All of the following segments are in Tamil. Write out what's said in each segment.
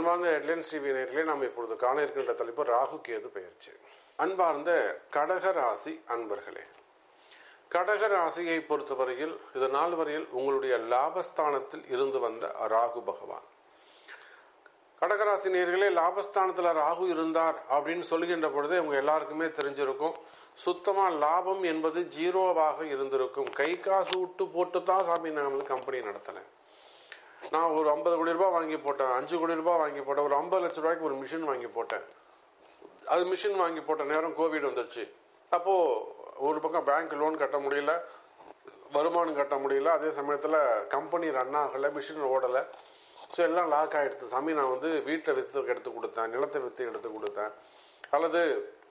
அன்பார்ந்த ஹெட்லைன்ஸ் டிவி நேர்களே நாம் இப்பொழுது காண இருக்கின்ற தலைப்பு ராகு கேது பெயர்ச்சி அன்பார்ந்த கடக ராசி அன்பர்களே கடக ராசியை பொறுத்தவரையில் இது நாள் வரையில் உங்களுடைய லாபஸ்தானத்தில் இருந்து வந்த ராகு பகவான் கடகராசி நேர்களே லாபஸ்தானத்தில் ராகு இருந்தார் அப்படின்னு சொல்லுகின்ற பொழுது உங்க எல்லாருக்குமே தெரிஞ்சிருக்கும் சுத்தமா லாபம் என்பது ஜீரோவாக இருந்திருக்கும் கை காசு விட்டு போட்டு தான் சாமி நான் வந்து கம்பெனி நடத்தினேன் நான் ஒரு ஐம்பது கோடி ரூபாய் வாங்கி போட்டேன் அஞ்சு கோடி ரூபாய் வாங்கி போட்டேன் ஒரு ஐம்பது லட்சம் ரூபாய்க்கு ஒரு மிஷின் வாங்கி போட்டேன் அது மிஷின் வாங்கி போட்ட நேரம் கோவிட் வந்துருச்சு அப்போ ஒரு பக்கம் பேங்க் லோன் கட்ட முடியல வருமானம் கட்ட முடியல அதே சமயத்தில் கம்பெனி ரன் ஆகலை மிஷின் ஓடலை ஸோ எல்லாம் லாக் ஆகிடுது சாமி நான் வந்து வீட்டை விற்று எடுத்து கொடுத்தேன் நிலத்தை விற்று எடுத்து கொடுத்தேன் அல்லது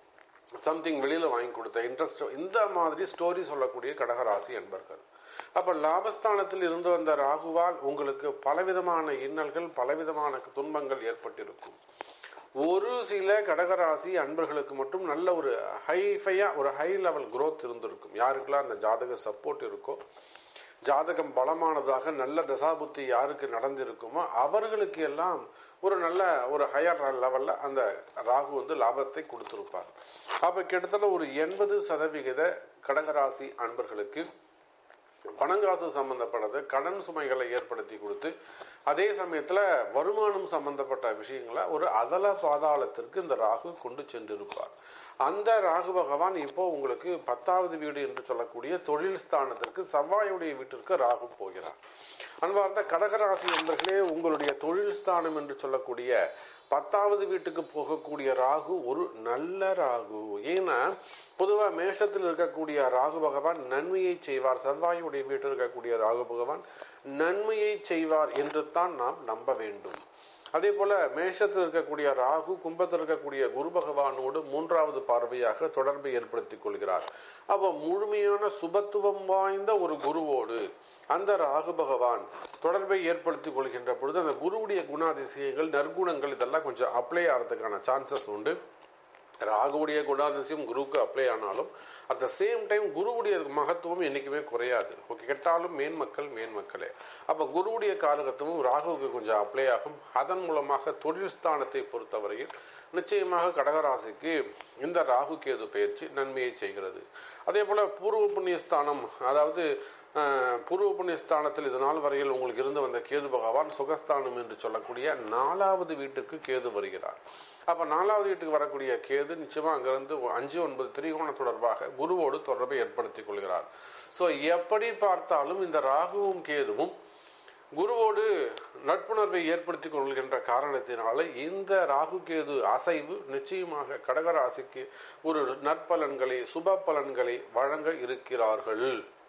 சம்திங் வெளியில் வாங்கி கொடுத்தேன் இன்ட்ரெஸ்ட் இந்த மாதிரி ஸ்டோரி சொல்லக்கூடிய கடகராசி என்பர்கள் அப்ப லாபஸ்தானத்தில் இருந்து வந்த ராகுவால் உங்களுக்கு பலவிதமான இன்னல்கள் பலவிதமான துன்பங்கள் ஏற்பட்டிருக்கும் ஒரு சில கடகராசி அன்பர்களுக்கு மட்டும் நல்ல ஒரு ஹைஃபையா ஒரு ஹை லெவல் growth இருந்திருக்கும் யாருக்கெல்லாம் அந்த ஜாதக சப்போர்ட் இருக்கோ ஜாதகம் பலமானதாக நல்ல தசாபுத்தி யாருக்கு நடந்திருக்குமோ அவர்களுக்கு எல்லாம் ஒரு நல்ல ஒரு ஹையர் லெவல்ல அந்த ராகு வந்து லாபத்தை கொடுத்திருப்பார் அப்ப கிட்டத்தட்ட ஒரு எண்பது சதவிகித கடகராசி அன்பர்களுக்கு பணங்காசு சம்பந்தப்பட்டது கடன் சுமைகளை ஏற்படுத்தி கொடுத்து அதே சமயத்துல வருமானம் சம்பந்தப்பட்ட விஷயங்களை ஒரு அதல பாதாளத்திற்கு இந்த ராகு கொண்டு சென்றிருப்பார் அந்த ராகு பகவான் இப்போ உங்களுக்கு பத்தாவது வீடு என்று சொல்லக்கூடிய தொழில் ஸ்தானத்திற்கு செவ்வாயுடைய வீட்டிற்கு ராகு போகிறார் அன்பார்ந்த கடகராசி என்பர்களே உங்களுடைய தொழில் ஸ்தானம் என்று சொல்லக்கூடிய பத்தாவது வீட்டுக்கு போகக்கூடிய ராகு ஒரு நல்ல ராகு ஏன்னா பொதுவா மேஷத்தில் இருக்கக்கூடிய ராகு பகவான் நன்மையை செய்வார் செவ்வாயுடைய வீட்டில் இருக்கக்கூடிய ராகு பகவான் நன்மையை செய்வார் என்று தான் நாம் நம்ப வேண்டும் அதே போல மேஷத்தில் இருக்கக்கூடிய ராகு கும்பத்தில் இருக்கக்கூடிய குரு பகவானோடு மூன்றாவது பார்வையாக தொடர்பை ஏற்படுத்திக் கொள்கிறார் அப்ப முழுமையான சுபத்துவம் வாய்ந்த ஒரு குருவோடு அந்த ராகு பகவான் தொடர்பை ஏற்படுத்திக் கொள்கின்ற பொழுது அந்த குருவுடைய குணாதிசயங்கள் நற்குணங்கள் இதெல்லாம் கொஞ்சம் அப்ளை ஆகிறதுக்கான சான்சஸ் உண்டு ராகுவுடைய குணாதிசயம் குருவுக்கு அப்ளை ஆனாலும் அட் த சேம் டைம் குருவுடைய மகத்துவம் என்னைக்குமே குறையாது ஓகே கெட்டாலும் மேன்மக்கள் மேன்மக்களே அப்ப குருவுடைய காலகட்டமும் ராகுவுக்கு கொஞ்சம் அப்ளை ஆகும் அதன் மூலமாக தொழில் ஸ்தானத்தை பொறுத்தவரையில் நிச்சயமாக கடகராசிக்கு இந்த ராகு கேது பயிற்சி நன்மையை செய்கிறது அதே போல பூர்வ புண்ணியஸ்தானம் அதாவது பூர்வ புண்ணியஸ்தானத்தில் இது நாள் வரையில் உங்களுக்கு இருந்து வந்த கேது பகவான் சுகஸ்தானம் என்று சொல்லக்கூடிய நாலாவது வீட்டுக்கு கேது வருகிறார் அப்ப நாலாவது வீட்டுக்கு வரக்கூடிய கேது நிச்சயமா அங்கிருந்து அஞ்சு ஒன்பது திரிகோண தொடர்பாக குருவோடு தொடர்பை ஏற்படுத்திக் கொள்கிறார் சோ எப்படி பார்த்தாலும் இந்த ராகுவும் கேதுவும் குருவோடு நட்புணர்வை ஏற்படுத்திக் கொள்கின்ற காரணத்தினால இந்த ராகு கேது அசைவு நிச்சயமாக கடகராசிக்கு ஒரு நற்பலன்களை சுப பலன்களை வழங்க இருக்கிறார்கள்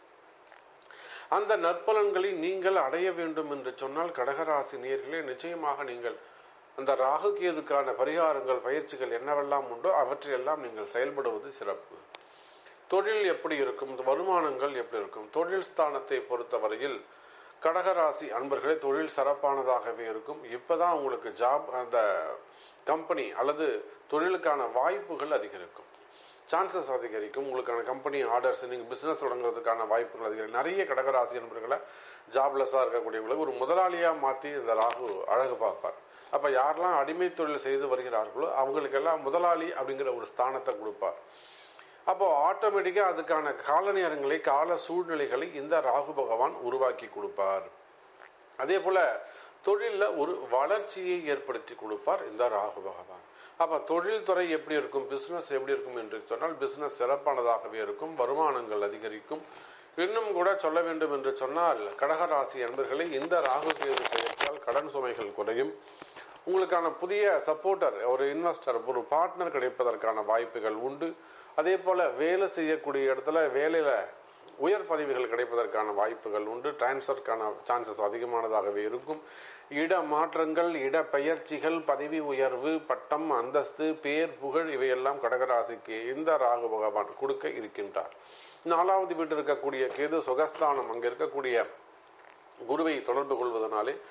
அந்த நற்பலன்களை நீங்கள் அடைய வேண்டும் என்று சொன்னால் கடகராசி நேர்களே நிச்சயமாக நீங்கள் அந்த ராகு கேதுக்கான பரிகாரங்கள் பயிற்சிகள் என்னவெல்லாம் உண்டோ அவற்றையெல்லாம் நீங்கள் செயல்படுவது சிறப்பு தொழில் எப்படி இருக்கும் வருமானங்கள் எப்படி இருக்கும் தொழில் ஸ்தானத்தை பொறுத்தவரையில் கடகராசி அன்பர்களே தொழில் சிறப்பானதாகவே இருக்கும் இப்பதான் உங்களுக்கு ஜாப் அந்த கம்பெனி அல்லது தொழிலுக்கான வாய்ப்புகள் அதிகரிக்கும் சான்சஸ் அதிகரிக்கும் உங்களுக்கான கம்பெனி ஆர்டர்ஸ் நீங்க பிசினஸ் தொடங்குறதுக்கான வாய்ப்புகள் அதிகரிக்கும் நிறைய கடகராசி நண்பர்களை ஜாப்லெஸ்ஸா இருக்கக்கூடியவங்களுக்கு ஒரு முதலாளியா மாத்தி இந்த ராகு அழகு பார்ப்பார் அப்ப யாரெல்லாம் அடிமை தொழில் செய்து வருகிறார்களோ அவங்களுக்கெல்லாம் முதலாளி அப்படிங்கிற ஒரு ஸ்தானத்தை கொடுப்பார் அப்போ ஆட்டோமேட்டிக்கா அதுக்கான கால நேரங்களை கால சூழ்நிலைகளை இந்த ராகு பகவான் உருவாக்கி கொடுப்பார் அதே போல தொழில ஒரு வளர்ச்சியை ஏற்படுத்தி கொடுப்பார் இந்த ராகு பகவான் அப்ப தொழில் துறை எப்படி இருக்கும் பிசினஸ் எப்படி இருக்கும் என்று சொன்னால் பிசினஸ் சிறப்பானதாகவே இருக்கும் வருமானங்கள் அதிகரிக்கும் இன்னும் கூட சொல்ல வேண்டும் என்று சொன்னால் கடகராசி என்பர்களை இந்த ராகு கேது பெயர்த்தால் கடன் சுமைகள் குறையும் உங்களுக்கான புதிய சப்போர்ட்டர் ஒரு இன்வெஸ்டர் ஒரு பார்ட்னர் கிடைப்பதற்கான வாய்ப்புகள் உண்டு அதே போல வேலை செய்யக்கூடிய இடத்துல வேலையில உயர் பதவிகள் கிடைப்பதற்கான வாய்ப்புகள் உண்டு டிரான்ஸ்ஃபருக்கான சான்சஸ் அதிகமானதாகவே இருக்கும் இட மாற்றங்கள் இட பெயர்ச்சிகள் பதவி உயர்வு பட்டம் அந்தஸ்து பேர் புகழ் இவையெல்லாம் கடகராசிக்கு இந்த ராகு பகவான் கொடுக்க இருக்கின்றார் நாலாவது வீட்டு இருக்கக்கூடிய கேது சுகஸ்தானம் அங்க இருக்கக்கூடிய குருவை தொடர்பு கொள்வதனாலே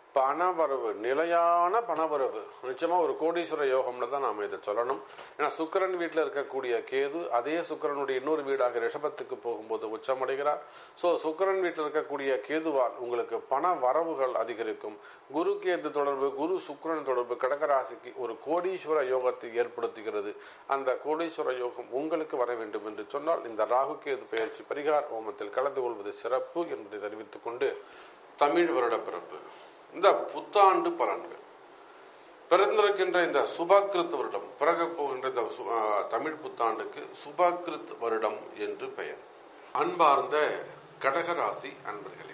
பணவரவு நிலையான பணவரவு நிச்சயமா ஒரு கோடீஸ்வர யோகம்னு தான் நாம இதை சொல்லணும் ஏன்னா சுக்கிரன் வீட்டில் இருக்கக்கூடிய கேது அதே சுக்கிரனுடைய இன்னொரு வீடாக ரிஷபத்துக்கு போகும்போது உச்சமடைகிறார் ஸோ சுக்கிரன் வீட்டில் இருக்கக்கூடிய கேதுவால் உங்களுக்கு பண வரவுகள் அதிகரிக்கும் குரு கேது தொடர்பு குரு சுக்கிரன் தொடர்பு கடகராசிக்கு ஒரு கோடீஸ்வர யோகத்தை ஏற்படுத்துகிறது அந்த கோடீஸ்வர யோகம் உங்களுக்கு வர வேண்டும் என்று சொன்னால் இந்த ராகு கேது பயிற்சி பரிகார ஹோமத்தில் கலந்து கொள்வது சிறப்பு என்பதை தெரிவித்துக் கொண்டு தமிழ் வருட பிறப்பு இந்த புத்தாண்டு பலன்கள் பிறந்திருக்கின்ற இந்த சுபகிருத் வருடம் பிறக போகின்ற இந்த சு- ஆ, தமிழ் புத்தாண்டுக்கு சுபகிருத் வருடம் என்று பெயர் அன்பார்ந்த கடகராசி அன்பர்களே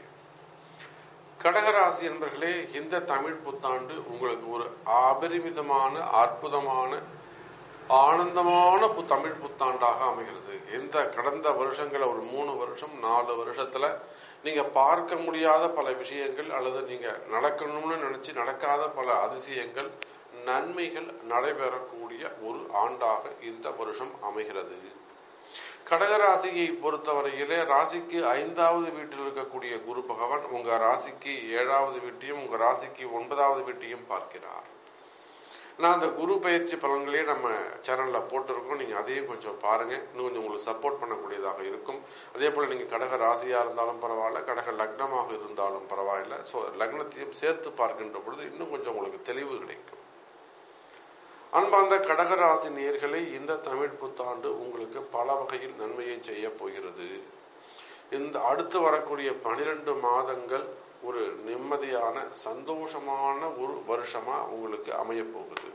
கடகராசி அன்பர்களே இந்த தமிழ் புத்தாண்டு உங்களுக்கு ஒரு அபரிமிதமான அற்புதமான ஆனந்தமான பு தமிழ் புத்தாண்டாக அமைகிறது இந்த கடந்த வருஷங்கள ஒரு மூணு வருஷம் நாலு வருஷத்துல நீங்க பார்க்க முடியாத பல விஷயங்கள் அல்லது நீங்க நடக்கணும்னு நினைச்சு நடக்காத பல அதிசயங்கள் நன்மைகள் நடைபெறக்கூடிய ஒரு ஆண்டாக இந்த வருஷம் அமைகிறது கடகராசியை பொறுத்தவரையிலே ராசிக்கு ஐந்தாவது வீட்டில் இருக்கக்கூடிய குரு பகவான் உங்க ராசிக்கு ஏழாவது வீட்டையும் உங்க ராசிக்கு ஒன்பதாவது வீட்டையும் பார்க்கிறார் நான் அந்த குரு பயிற்சி பலன்களே நம்ம சேனல்ல போட்டிருக்கோம் நீங்க அதையும் கொஞ்சம் பாருங்க இன்னும் கொஞ்சம் உங்களுக்கு சப்போர்ட் பண்ணக்கூடியதாக இருக்கும் அதே போல நீங்க கடக ராசியா இருந்தாலும் பரவாயில்ல கடக லக்னமாக இருந்தாலும் பரவாயில்ல ஸோ லக்னத்தையும் சேர்த்து பார்க்கின்ற பொழுது இன்னும் கொஞ்சம் உங்களுக்கு தெளிவு கிடைக்கும் அன்பார்ந்த கடகராசி நேயர்களே இந்த தமிழ் புத்தாண்டு உங்களுக்கு பல வகையில் நன்மையை செய்ய போகிறது இந்த அடுத்து வரக்கூடிய பனிரெண்டு மாதங்கள் ஒரு நிம்மதியான சந்தோஷமான ஒரு வருஷமா உங்களுக்கு அமைய போகுது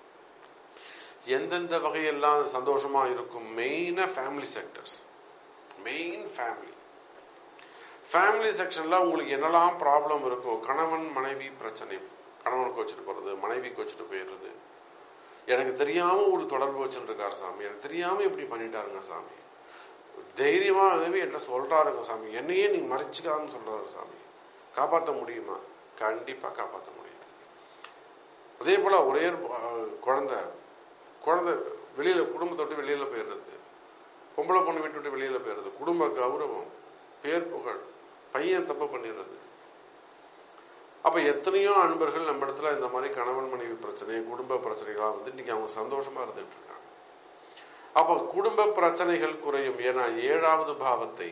எந்தெந்த வகையெல்லாம் சந்தோஷமா இருக்கும் மெயினா family sectors main family family செக்ஷன்ல உங்களுக்கு என்னெல்லாம் ப்ராப்ளம் இருக்கோ கணவன் மனைவி பிரச்சனை கணவனுக்கு வச்சுட்டு போறது மனைவிக்கு வச்சுட்டு போயிடுறது எனக்கு தெரியாம ஒரு தொடர்பு வச்சுட்டு இருக்காரு சாமி எனக்கு தெரியாம இப்படி பண்ணிட்டாருங்க சாமி தைரியமாகவே என்கிட்ட சொல்றாருங்க சாமி என்னையே நீ மறைச்சிக்கான்னு சொல்றாரு சாமி காப்பாற்ற முடியுமா கண்டிப்பா காப்பாற்ற முடியும் அதே போல ஒரே ஒரு, அஹ், குழந்தை குழந்தை வெளியில குடும்பத்தை விட்டு வெளியில போயிடுறது பொம்பளை பொண்ணு விட்டு விட்டு வெளியில போயிடுறது குடும்ப கௌரவம் பேர் புகழ் பையன் தப்பு பண்ணிடுறது அப்ப எத்தனையோ அன்பர்கள் நம்ம இடத்துல இந்த மாதிரி கணவன் மனைவி பிரச்சனை குடும்ப பிரச்சனைகளா வந்து இன்னைக்கு அவங்க சந்தோஷமா இருந்துட்டு இருக்காங்க அப்ப குடும்ப பிரச்சனைகள் குறையும் ஏன்னா ஏழாவது பாவத்தை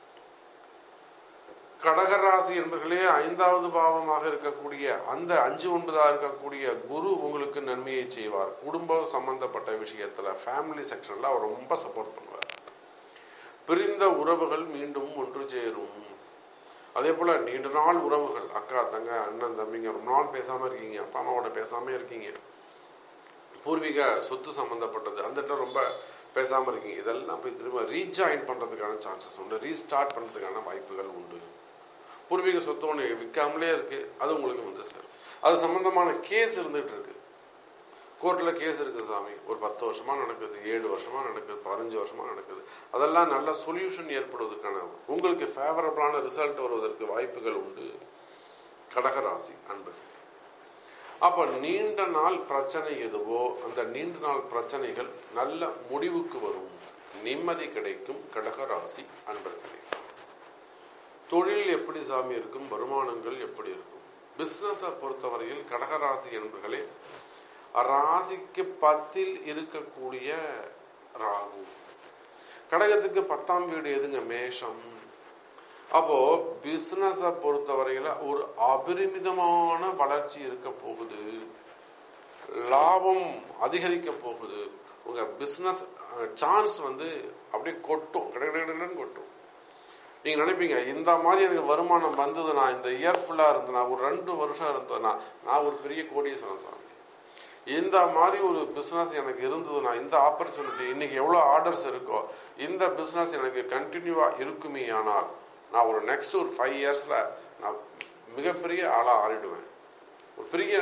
கடகராசி என்பர்களே ஐந்தாவது பாவமாக இருக்கக்கூடிய அந்த அஞ்சு ஒன்பதா இருக்கக்கூடிய குரு உங்களுக்கு நன்மையை செய்வார் குடும்பம் சம்பந்தப்பட்ட விஷயத்துல ஃபேமிலி செக்ஷன்ல அவர் ரொம்ப சப்போர்ட் பண்ணுவார் பிரிந்த உறவுகள் மீண்டும் ஒன்று சேரும் அதே போல நீண்ட நாள் உறவுகள் அக்கா தங்க அண்ணன் தம்பிங்க ரொம்ப நாள் பேசாம இருக்கீங்க அப்பா அம்மாவோட பேசாம இருக்கீங்க பூர்வீக சொத்து சம்பந்தப்பட்டது அந்த இடத்துல ரொம்ப பேசாம இருக்கீங்க இதெல்லாம் போய் திரும்ப ரீஜாயின் பண்றதுக்கான சான்சஸ் உண்டு ரீஸ்டார்ட் பண்றதுக்கான வாய்ப்புகள் உண்டு பூர்வீக சொத்து ஒன்று விற்காமலே இருக்கு அது உங்களுக்கு வந்து சேரும் அது சம்பந்தமான கேஸ் இருந்துட்டு இருக்கு கோர்ட்ல கேஸ் இருக்கு சாமி ஒரு பத்து வருஷமா நடக்குது ஏழு வருஷமா நடக்குது பதினஞ்சு வருஷமா நடக்குது அதெல்லாம் நல்ல சொல்யூஷன் ஏற்படுவதற்கான உங்களுக்கு ஃபேவரபிளான ரிசல்ட் வருவதற்கு வாய்ப்புகள் உண்டு கடகராசி அன்பு அப்ப நீண்ட நாள் பிரச்சனை எதுவோ அந்த நீண்ட நாள் பிரச்சனைகள் நல்ல முடிவுக்கு வரும் நிம்மதி கிடைக்கும் கடகராசி அன்பர்களே தொழில் எப்படி சாமி இருக்கும் வருமானங்கள் எப்படி இருக்கும் பிசினஸை பொறுத்தவரையில் கடகராசி என்பர்களே ராசிக்கு பத்தில் இருக்கக்கூடிய ராகு கடகத்துக்கு பத்தாம் வீடு எதுங்க மேஷம் அப்போ பிசினஸ பொறுத்தவரையில ஒரு அபரிமிதமான வளர்ச்சி இருக்க போகுது லாபம் அதிகரிக்க போகுது உங்க பிசினஸ் சான்ஸ் வந்து அப்படியே கொட்டும் கடகடன்னு கொட்டும் நீங்க நினைப்பீங்க இந்த மாதிரி எனக்கு வருமானம் வந்தது நான் இந்த இயர் ஃபுல்லா இருந்தேன் ஒரு ரெண்டு வருஷம் இருந்தேன்னா நான் ஒரு பெரிய கோடீஸ்வரன் சாமி இந்த மாதிரி ஒரு பிசினஸ் எனக்கு இருந்ததுன்னா இந்த ஆப்பர்ச்சுனிட்டி இன்னைக்கு எவ்வளவு ஆர்டர்ஸ் இருக்கோ இந்த பிசினஸ் எனக்கு கண்டினியூவா இருக்குமே ஆனால் நான் ஒரு நெக்ஸ்ட் ஒரு ஃபைவ் இயர்ஸ்ல நான் மிகப்பெரிய ஆளா ஆறிடுவேன் ஒரு பெரிய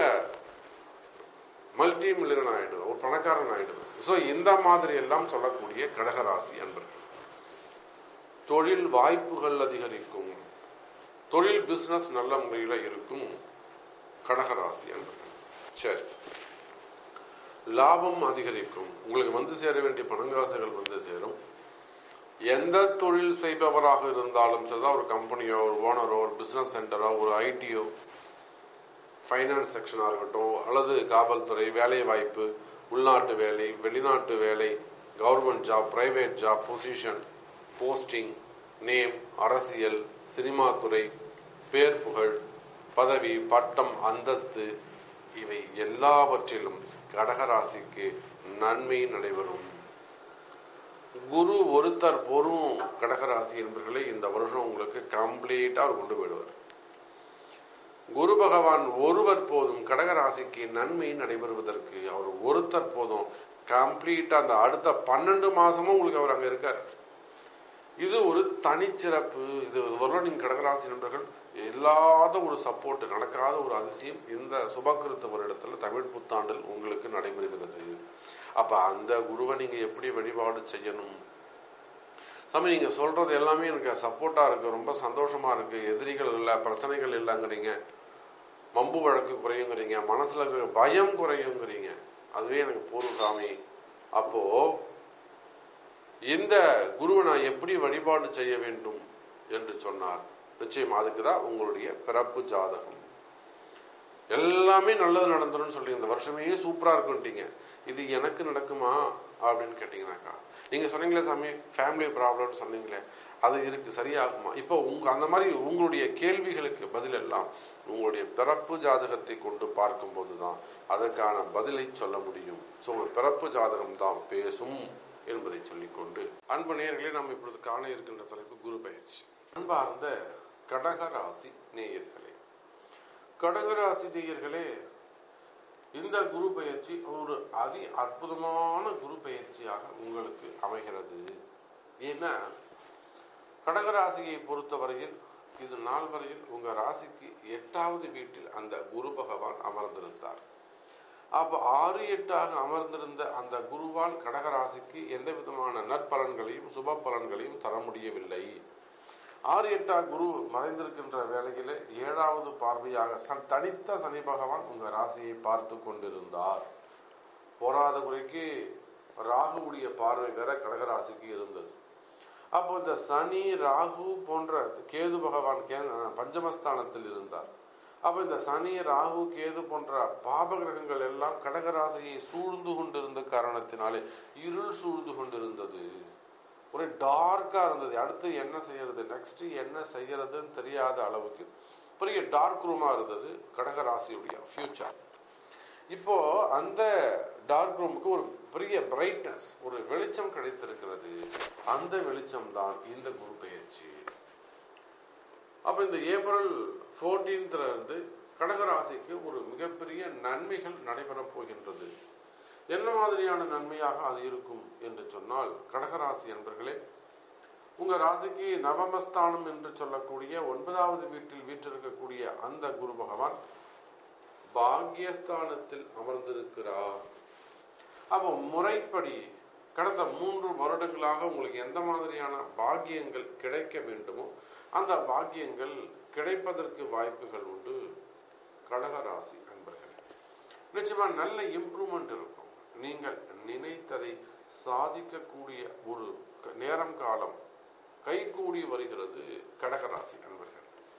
மல்டி மில்லியன் ஆயிடுவேன் ஒரு பணக்காரன் ஆயிடுவேன் ஸோ இந்த மாதிரி எல்லாம் சொல்லக்கூடிய கடகராசி அன்பர்கள் தொழில் வாய்ப்புகள் அதிகரிக்கும் தொழில் பிசினஸ் நல்ல முறையில் இருக்கும் கடகராசி அன்பர்கள் சரி லாபம் அதிகரிக்கும் உங்களுக்கு வந்து சேர வேண்டிய பணங்காசுகள் வந்து சேரும் எந்த தொழில் செய்பவராக இருந்தாலும் சரிதான் ஒரு கம்பெனியோ ஒரு ஓனரோ ஒரு பிசினஸ் சென்டரோ ஒரு ஐடியோ ஃபைனான்ஸ் செக்ஷனாக இருக்கட்டும் அல்லது காவல்துறை வேலை வாய்ப்பு உள்நாட்டு வேலை வெளிநாட்டு வேலை government job private job position posting name அரசியல் சினிமா துறை பேர் புகழ் பதவி பட்டம் அந்தஸ்து இவை எல்லாவற்றிலும் கடகராசிக்கு நன்மை நடைபெறும் குரு ஒருத்தர் போரும் கடகராசி என்பர்களே இந்த வருஷம் உங்களுக்கு கம்ப்ளீட்டா அவர் கொண்டு போயிடுவார் குரு பகவான் ஒருவர் போதும் கடகராசிக்கு நன்மை நடைபெறுவதற்கு அவர் ஒருத்தர் போதும் கம்ப்ளீட்டா அந்த அடுத்த பன்னெண்டு மாசமும் உங்களுக்கு அவர் அங்க இருக்கார் இது ஒரு தனிச்சிறப்பு இது வரலாம் நீங்க கடகராசி நண்பர்கள் இல்லாத ஒரு சப்போர்ட் நடக்காத ஒரு அதிசயம் இந்த சுபகிருத்த வருடத்துல தமிழ் புத்தாண்டில் உங்களுக்கு நடைபெறுகிறது அப்ப அந்த குருவை நீங்க எப்படி வழிபாடு செய்யணும் சாமி நீங்க சொல்றது எல்லாமே எனக்கு சப்போர்ட்டா இருக்கு ரொம்ப சந்தோஷமா இருக்கு எதிரிகள் இல்ல பிரச்சனைகள் இல்லைங்கிறீங்க வம்பு வழக்கு குறையுங்கிறீங்க மனசுல இருக்கிற பயம் குறையுங்கிறீங்க அதுவே எனக்கு போதும் சாமி அப்போ இந்த குருவை நான் எப்படி வழிபாடு செய்ய வேண்டும் என்று சொன்னார் நிச்சயம் அதுக்கு தான் உங்களுடைய பிறப்பு ஜாதகம் எல்லாமே நல்லது நடந்துடும் சொல்லி இந்த வருஷமே சூப்பரா இருக்குன்ட்டீங்க இது எனக்கு நடக்குமா அப்படின்னு கேட்டீங்கன்னாக்கா நீங்க சொன்னீங்களே சாமி ஃபேமிலி ப்ராப்ளம் சொன்னீங்களே அது இருக்கு சரியாகுமா இப்போ உங்க அந்த மாதிரி உங்களுடைய கேள்விகளுக்கு பதில் எல்லாம் உங்களுடைய பிறப்பு ஜாதகத்தை கொண்டு பார்க்கும்போது தான் அதற்கான பதிலை சொல்ல முடியும் ஸோ உங்க பிறப்பு ஜாதகம் தான் பேசும் என்பதை சொல்லிக்கொண்டு அன்பு நேயர்களே நாம் இப்பொழுது காண இருக்கின்ற தலைப்பு குரு பயிற்சி அன்பார்ந்த கடகராசி நேயர்களே கடகராசி நேயர்களே இந்த குரு பயிற்சி ஒரு அதி அற்புதமான குரு பயிற்சியாக உங்களுக்கு அமைகிறது ஏன்னா கடகராசியை பொறுத்தவரையில் இது நாள் வரையில் உங்க ராசிக்கு எட்டாவது வீட்டில் அந்த குரு பகவான் அமர்ந்திருந்தார் அப்ப ஆறு எட்டாக அமர்ந்திருந்த அந்த குருவால் கடகராசிக்கு எந்த விதமான நற்பலன்களையும் சுப பலன்களையும் தர முடியவில்லை ஆறு எட்டா குரு மறைந்திருக்கின்ற வேளையிலே ஏழாவது பார்வையாக சன் தனித்த சனி பகவான் உங்க ராசியை பார்த்து கொண்டிருந்தார் போராத குறைக்கு ராகுவுடைய பார்வை வேற கடகராசிக்கு இருந்தது அப்போ இந்த சனி ராகு போன்ற கேது பகவான் கே பஞ்சமஸ்தானத்தில் இருந்தார் அப்ப இந்த சனி ராகு கேது போன்ற பாப கிரகங்கள் எல்லாம் கடகராசியை சூழ்ந்து கொண்டிருந்த காரணத்தினாலே இருள் சூழ்ந்து கொண்டிருந்தது ஒரு டார்க்கா இருந்தது அடுத்து என்ன செய்யறது நெக்ஸ்ட் என்ன செய்யறதுன்னு தெரியாத அளவுக்கு பெரிய டார்க் ரூமா இருந்தது கடகராசியுடைய ஃபியூச்சர் இப்போ அந்த டார்க் ரூமுக்கு ஒரு பெரிய பிரைட்னஸ் ஒரு வெளிச்சம் கிடைத்திருக்கிறது அந்த வெளிச்சம் தான் இந்த குரு பெயர்ச்சி அப்ப இந்த ஏப்ரல் போர்டீன்த்ல இருந்து கடகராசிக்கு ஒரு மிகப்பெரிய நன்மைகள் நடைபெறப் போகின்றது என்ன மாதிரியான நன்மையாக அது இருக்கும் என்று சொன்னால் கடகராசி என்பர்களே உங்க ராசிக்கு நவமஸ்தானம் என்று சொல்லக்கூடிய ஒன்பதாவது வீட்டில் வீற்றிருக்கக்கூடிய அந்த குரு பகவான் பாக்யஸ்தானத்தில் அமர்ந்திருக்கிறார் அப்போ முறைப்படி கடந்த மூன்று வருடங்களாக உங்களுக்கு எந்த மாதிரியான பாக்கியங்கள் கிடைக்க வேண்டுமோ அந்த பாக்கியங்கள் கிடைப்பதற்கு வாய்ப்புகள் உண்டு கடகராசி அன்பர்கள் நிச்சயமா நல்ல இம்ப்ரூவ்மெண்ட் இருக்கும் நீங்கள் நினைத்ததை சாதிக்கக்கூடிய ஒரு நேரம் காலம் கைகூடி வருகிறது கடகராசி அன்பர்கள்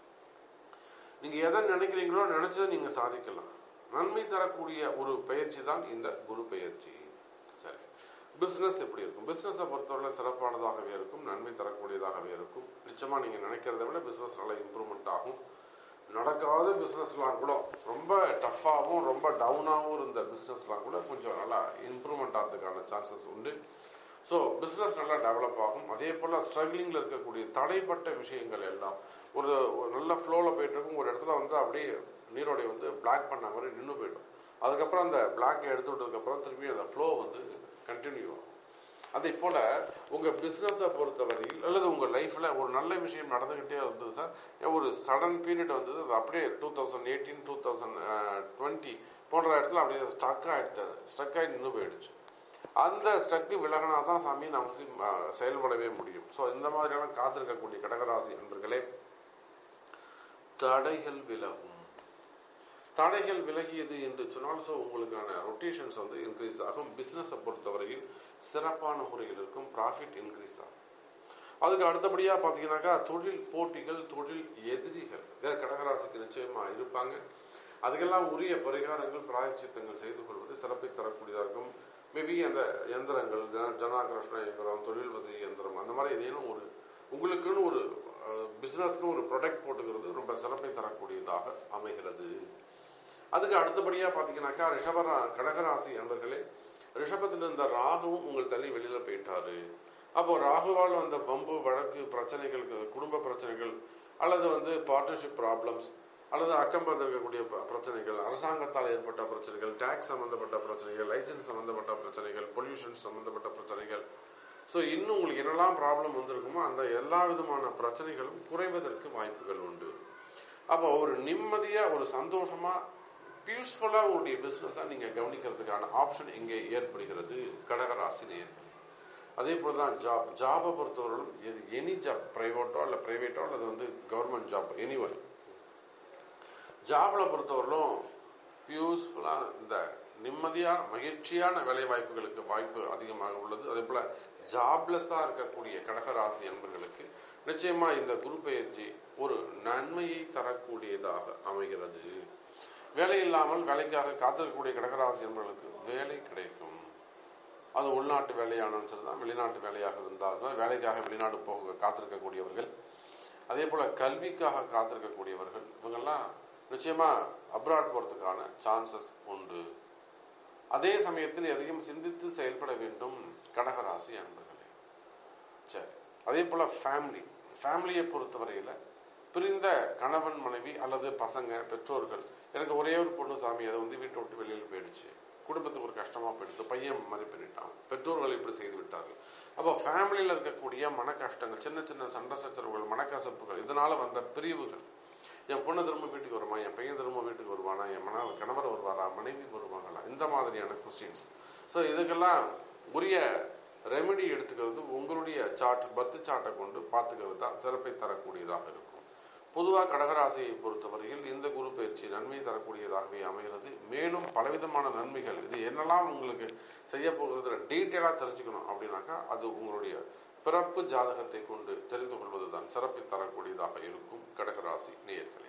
நீங்க எதை நினைக்கிறீங்களோ நினைச்சதை நீங்க சாதிக்கலாம் நன்மை தரக்கூடிய ஒரு பயிற்சி தான் இந்த குரு பயிற்சி சரி பிசினஸ் எப்படி இருக்கும் பிசினஸை பொறுத்தவரை சிறப்பானதாகவே இருக்கும் நன்மை தரக்கூடியதாகவே இருக்கும் நிச்சயமா நீங்க நினைக்கிறத விட பிசினஸ் நல்லா இம்ப்ரூவ்மெண்ட் ஆகும் நடக்காத பிஸ்னஸ்லாம் கூட ரொம்ப டஃப்பாகவும் ரொம்ப டவுனாகவும் இருந்த பிஸ்னஸ்லாம் கூட கொஞ்சம் நல்லா இம்ப்ரூவ்மெண்ட் ஆகிறதுக்கான சான்சஸ் உண்டு ஸோ பிஸ்னஸ் நல்லா டெவலப் ஆகும் அதே போல் ஸ்ட்ரகிளிங்கில் இருக்கக்கூடிய தடைப்பட்ட விஷயங்கள் எல்லாம் ஒரு ஒரு நல்ல ஃப்ளோவில் போயிட்டு இருக்கும் ஒரு இடத்துல வந்து அப்படியே நீரோடை வந்து பிளாக் பண்ண மாதிரி நின்று போயிடும் அதுக்கப்புறம் அந்த பிளாக்கை எடுத்து விட்டதுக்கப்புறம் திருப்பி அந்த ஃப்ளோ வந்து கண்டினியூ ஆகும் அதே போல உங்க பிசினஸை பொறுத்தவரையில் அல்லது உங்க லைஃப்ல ஒரு நல்ல விஷயம் நடந்துகிட்டே இருந்தது சார் ஒரு சடன் பீரியட் வந்தது அது அப்படியே two thousand eighteen two thousand twenty போன்ற இடத்துல அப்படியே ஸ்டக் ஆயிடுச்சு ஸ்டக் ஆகி நின்று போயிடுச்சு அந்த ஸ்டக்கு விலகினா தான் சாமி நமக்கு அஹ், செயல்படவே முடியும் ஸோ இந்த மாதிரியான காத்திருக்கக்கூடிய கடகராசி நண்பர்களே தடைகள் விலகும் தடைகள் விலகியது என்று சொன்னால் ஸோ உங்களுக்கான ரொட்டேஷன்ஸ் வந்து இன்க்ரீஸ் ஆகும் பிஸ்னஸை பொறுத்தவரையில் சிறப்பான முறையில் இருக்கும் ப்ராஃபிட் இன்க்ரீஸ் ஆகும் அதுக்கு அடுத்தபடியாக பார்த்தீங்கன்னாக்கா தொழில் போட்டிகள் தொழில் எதிரிகள் இதை கடகராசிக்கு நிச்சயமா இருப்பாங்க அதுக்கெல்லாம் உரிய பரிகாரங்கள் பிராயச்சித்தங்கள் செய்து கொள்வது சிறப்பை தரக்கூடியதாக இருக்கும் மேபி அந்த எந்திரங்கள் ஜன- ஜனாகிருஷ்ண இயந்திரம் தொழில் வசதி இயந்திரம் அந்த மாதிரி ஏதேனும் ஒரு உங்களுக்குன்னு ஒரு பிஸ்னஸ்க்கு ஒரு ப்ரொடக்ட் போட்டுக்கிறது ரொம்ப சிறப்பை தரக்கூடியதாக அமைகிறது அதுக்கு அடுத்தபடியாக பார்த்தீங்கன்னாக்கா ரிஷபரா கடகராசி என்பர்களே ரிஷபத்தில் இருந்த ராகுவும் உங்கள் தள்ளி வெளியில போயிட்டாரு அப்போ ராகுவால் வந்த பம்பு வழக்கு பிரச்சனைகள் குடும்ப பிரச்சனைகள் அல்லது வந்து பார்ட்னர்ஷிப் ப்ராப்ளம்ஸ் அல்லது அக்கம்பக்கத்தில் இருக்கக்கூடிய ப- பிரச்சனைகள் அரசாங்கத்தால் ஏற்பட்ட பிரச்சனைகள் டேக்ஸ் சம்பந்தப்பட்ட பிரச்சனைகள் லைசன்ஸ் சம்பந்தப்பட்ட பிரச்சனைகள் பொல்யூஷன் சம்பந்தப்பட்ட பிரச்சனைகள் ஸோ இன்னும் உங்களுக்கு என்னெல்லாம் ப்ராப்ளம் வந்திருக்குமோ அந்த எல்லா விதமான பிரச்சனைகளும் குறைவதற்கு வாய்ப்புகள் உண்டு அப்போ ஒரு நிம்மதியா ஒரு சந்தோஷமா பீஸ்ஃபுல்லா உங்களுடைய பிசினஸா நீங்க கவனிக்கிறதுக்கான ஆப்ஷன் இங்கே ஏற்படுகிறது கடகராசி நேயர்களே அதே போல தான் ஜாப் ஜாபை பொறுத்தவரையிலும் எது எனி ஜாப் பிரைவேட்டோ இல்லை பிரைவேட்டோ அல்லது வந்து கவர்மெண்ட் ஜாப் எனி ஒன் ஜாப்ல பொறுத்தவரையிலும் பியூஸ்ஃபுல்லான இந்த நிம்மதியான மகிழ்ச்சியான வேலை வாய்ப்புகளுக்கு வாய்ப்பு அதிகமாக உள்ளது அதே போல ஜாப்லெஸ்ஸாக இருக்கக்கூடிய கடகராசி என்பர்களுக்கு நிச்சயமா இந்த குரு பெயர்ச்சி ஒரு நன்மையை தரக்கூடியதாக அமைகிறது வேலை இல்லாமல் வேலைக்காக காத்திருக்கக்கூடிய கடகராசி என்பவர்களுக்கு வேலை கிடைக்கும் அது உள்நாட்டு வேலையானாலும் சரிதான் வெளிநாட்டு வேலையாக இருந்தாலும் வேலைக்காக வெளிநாடு போக காத்திருக்கக்கூடியவர்கள் அதே போல கல்விக்காக காத்திருக்கக்கூடியவர்கள் இவங்கெல்லாம் நிச்சயமா அப்ராட் போறதுக்கான சான்சஸ் உண்டு அதே சமயத்தில் எதையும் சிந்தித்து செயல்பட வேண்டும் கடகராசி அன்பர்களே சரி அதே போல ஃபேமிலி ஃபேமிலியை பொறுத்தவரையில பிரிந்த கணவன் மனைவி அல்லது பசங்க பெற்றோர்கள் எனக்கு ஒரே ஒரு பொண்ணு சாமி அதை வந்து வீட்டை விட்டு வெளியில் போயிடுச்சு குடும்பத்துக்கு ஒரு கஷ்டமா போயிடுச்சு பையன் மாதிரி பண்ணிட்டான் பெற்றோர்கள் இப்படி செய்து விட்டார்கள் அப்போ ஃபேமிலியில் இருக்கக்கூடிய மன கஷ்டங்கள் சின்ன சின்ன சண்டை சச்சரவுகள் மனக்கசப்புகள் இதனால வந்த பிரிவுகள் என் பொண்ணு திரும்ப வீட்டுக்கு வருமா என் பையன் திரும்ப வீட்டுக்கு வருவானா என் மன கணவர் வருவாரா மனைவி வருவாங்களா இந்த மாதிரியான கொஸ்டின்ஸ் ஸோ இதுக்கெல்லாம் உரிய ரெமெடி எடுத்துக்கிறது உங்களுடைய சார்ட் பர்த் சார்ட்டை கொண்டு பார்த்துக்கிறது தான் சிறப்பை தரக்கூடியதாக இருக்கும் பொதுவாக கடகராசியை பொறுத்தவரையில் இந்த குரு பயிற்சி நன்மை தரக்கூடியதாகவே அமைகிறது மேலும் பலவிதமான நன்மைகள் இது என்னெல்லாம் உங்களுக்கு செய்ய போகிறது டீட்டெயிலாக தெரிஞ்சுக்கணும் அப்படின்னாக்கா அது உங்களுடைய பிறப்பு ஜாதகத்தை கொண்டு தெரிந்து கொள்வதுதான் சிறப்பை தரக்கூடியதாக இருக்கும் கடகராசி நேயர்களே